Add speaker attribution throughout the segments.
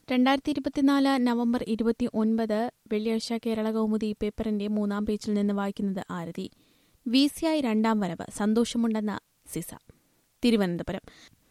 Speaker 1: രണ്ടായിരത്തി ഇരുപത്തിനാല് നവംബർ ഇരുപത്തി ഒൻപത് വെള്ളിയാഴ്ച കേരള കൗമുദി പേപ്പറിന്റെ മൂന്നാം പേജിൽ നിന്ന് വായിക്കുന്നത് ആരതി വി സിയായി രണ്ടാം വരവ് സന്തോഷമുണ്ടെന്ന സിസ തിരുവനന്തപുരം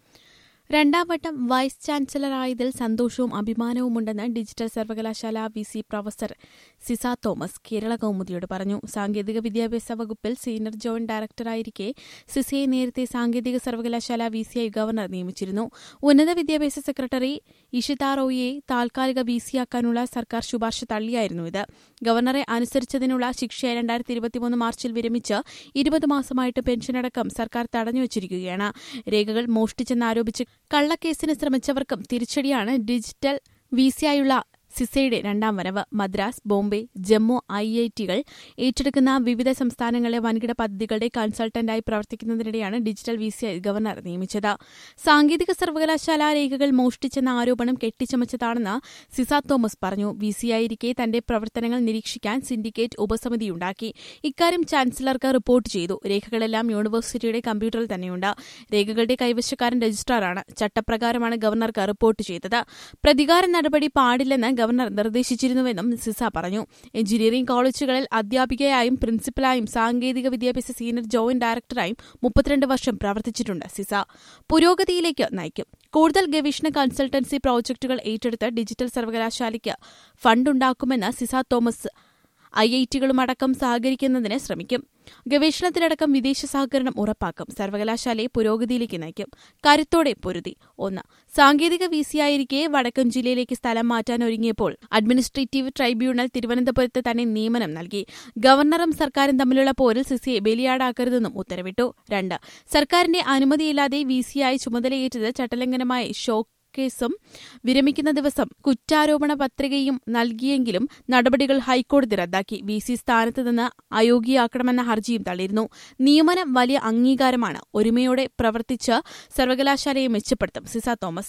Speaker 1: രണ്ടാം വട്ടം വൈസ് ചാൻസലറായതിൽ സന്തോഷവും അഭിമാനവുമുണ്ടെന്ന് ഡിജിറ്റൽ സർവകലാശാല V C professor Ciza Thomas Kerala കൗമുദിയോട് പറഞ്ഞു സാങ്കേതിക വിദ്യാഭ്യാസ വകുപ്പിൽ സീനിയർ ജോയിന്റ് ഡയറക്ടറായിരിക്കെ സിസയെ നേരത്തെ സാങ്കേതിക സർവകലാശാല വി സിയായി ഗവർണർ നിയമിച്ചിരുന്നു ഉന്നത വിദ്യാഭ്യാസ സെക്രട്ടറി ഇഷിത റോയിയെ താൽക്കാലിക വി സിയാക്കാനുള്ള സർക്കാർ ശുപാർശ തള്ളിയായിരുന്നു ഇത് ഗവർണറെ അനുസരിച്ചതിനുള്ള ശിക്ഷ രണ്ടായിരത്തി ഇരുപത്തിമൂന്ന് മാർച്ചിൽ വിരമിച്ച് ഇരുപത് മാസമായിട്ട് പെൻഷനടക്കം സർക്കാർ തടഞ്ഞുവച്ചിരിക്കുകയാണ് രേഖകൾ മോഷ്ടിച്ചെന്നാരോപിച്ച് കള്ളക്കേസിന് ശ്രമിച്ചവർക്കും തിരിച്ചടിയാണ് ഡിജിറ്റൽ വിസിയായുള്ള സിസയുടെ രണ്ടാം വരവ് മദ്രാസ് ബോംബെ ജമ്മു ഐ ഐ ടികൾ ഏറ്റെടുക്കുന്ന വിവിധ സംസ്ഥാനങ്ങളിലെ വൻകിട പദ്ധതികളുടെ കൺസൾട്ടന്റായി പ്രവർത്തിക്കുന്നതിനിടെയാണ് ഡിജിറ്റൽ വിസിഐ ഗവർണർ നിയമിച്ചത് സാങ്കേതിക സർവകലാശാല രേഖകൾ മോഷ്ടിച്ചെന്ന ആരോപണം കെട്ടിച്ചമച്ചതാണെന്ന് സിസ തോമസ് പറഞ്ഞു വിസിയായിരിക്കെ തന്റെ പ്രവർത്തനങ്ങൾ നിരീക്ഷിക്കാൻ സിൻഡിക്കേറ്റ് ഉപസമിതിയുണ്ടാക്കി ഇക്കാര്യം ചാൻസലർക്ക് റിപ്പോർട്ട് ചെയ്തു രേഖകളെല്ലാം യൂണിവേഴ്സിറ്റിയുടെ കമ്പ്യൂട്ടറിൽ തന്നെയുണ്ട് രേഖകളുടെ കൈവശക്കാരൻ രജിസ്ട്രാറാണ് ചട്ടപ്രകാരമാണ് ഗവർണർക്ക് റിപ്പോർട്ട് ചെയ്തത് പ്രതികാര നടപടി പാടില്ലെന്ന് ഗവർണർ നിർദ്ദേശിച്ചിരുന്നുവെന്നും സിസ പറഞ്ഞു എഞ്ചിനീയറിംഗ് കോളേജുകളിൽ അധ്യാപികയായും പ്രിൻസിപ്പലായും സാങ്കേതിക വിദ്യാഭ്യാസ സീനിയർ ജോയിന്റ് ഡയറക്ടറായും മുപ്പത്തിരണ്ട് വർഷം പ്രവർത്തിച്ചിട്ടുണ്ട് സിസ പുരോഗതിയിലേക്ക് നയിക്കും കൂടുതൽ ഗവേഷണ കൺസൾട്ടൻസി പ്രോജക്ടുകൾ ഏറ്റെടുത്ത് ഡിജിറ്റൽ സർവകലാശാലയ്ക്ക് ഫണ്ടുണ്ടാക്കുമെന്ന് സിസ തോമസ് ഐ ഐ ടികളുമടക്കം സഹകരിക്കുന്നതിന് ശ്രമിക്കും ഗവേഷണത്തിലടക്കം വിദേശ സഹകരണം ഉറപ്പാക്കും സർവകലാശാലയെ പുരോഗതിയിലേക്ക് നയിക്കും കരുത്തോടെ പൊരുതി ഒന്ന് സാങ്കേതിക വിസിയായിരിക്കെ വടക്കൻ ജില്ലയിലേക്ക് സ്ഥലം മാറ്റാൻ ഒരുങ്ങിയപ്പോൾ അഡ്മിനിസ്ട്രേറ്റീവ് ട്രൈബ്യൂണൽ തിരുവനന്തപുരത്ത് തന്നെ നിയമനം നൽകി ഗവർണറും സർക്കാരും തമ്മിലുള്ള പോരിൽ സിസിയെ ബലിയാടാക്കരുതെന്നും ഉത്തരവിട്ടു രണ്ട് സർക്കാരിന്റെ അനുമതിയില്ലാതെ വിസിയായി ചുമതലയേറ്റത് ചട്ടലംഘനമായ ഷോക്ക് കേസും വിരമിക്കുന്ന ദിവസം കുറ്റാരോപണ പത്രികയും നൽകിയെങ്കിലും നടപടികൾ ഹൈക്കോടതി റദ്ദാക്കി വി സി സ്ഥാനത്ത് നിന്ന് അയോഗ്യയാക്കണമെന്ന ഹർജിയും തള്ളിയിരുന്നു നിയമനം വലിയ അംഗീകാരമാണ് ഒരുമയോടെ പ്രവർത്തിച്ച് സർവകലാശാലയെ മെച്ചപ്പെടുത്തും സിസ തോമസ്